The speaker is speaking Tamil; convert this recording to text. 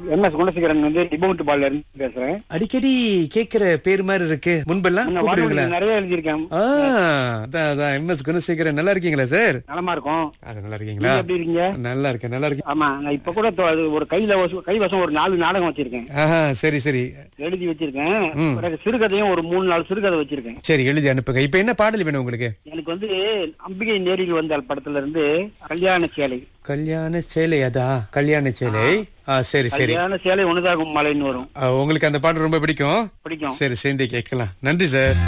எம் எஸ் குணசேகரன் வந்து டிபவுண்ட் பால்ல இருந்து பேசுறேன் அடிக்கடி கேக்குற பேர் மாதிரி இருக்கு முன்பெல்லாம் நான் கூப்பிடுவீங்களா வானொலியில நிறைய எழுதியிருக்கேன் ஆ, அதான் அதான் எம் எஸ் குணசேகரன் நல்லா இருக்கீங்களா சார் நலமா இருக்கும் அது நல்லா நீங்க இருக்கீங்களா எப்படி இருக்கீங்க நல்லா இருக்கேன் நல்லா இருக்கேன் ஆமா நான் இப்ப கூட தொ- அது ஒரு கையில வச- கைவசம் ஒரு நாலு நாடகம் வச்சிருக்கேன் ஆஹா சரி சரி எழுதி வச்சிருக்கேன் பிறகு சிறுகதையும் ஒரு மூணு நாலு சிறுகதை வச்சிருக்கேன் சரி எழுதி அனுப்புங்க இப்ப என்ன பாடல் வேணும் உங்களுக்கு எனக்கு வந்து அம்பிகை நேரில் வந்தால் படத்துல இருந்து கல்யாண சேலை கல்யாண சேலை அதா கல்யாண சேலை ஆ சரி சரி கல்யாண சேலை ஒண்ணுதாகும் மலைன்னு வரும் ஆ, உங்களுக்கு அந்த பாட்டு ரொம்ப பிடிக்கும் பிடிக்கும் சரி சேர்ந்து கேட்கலாம் நன்றி சார்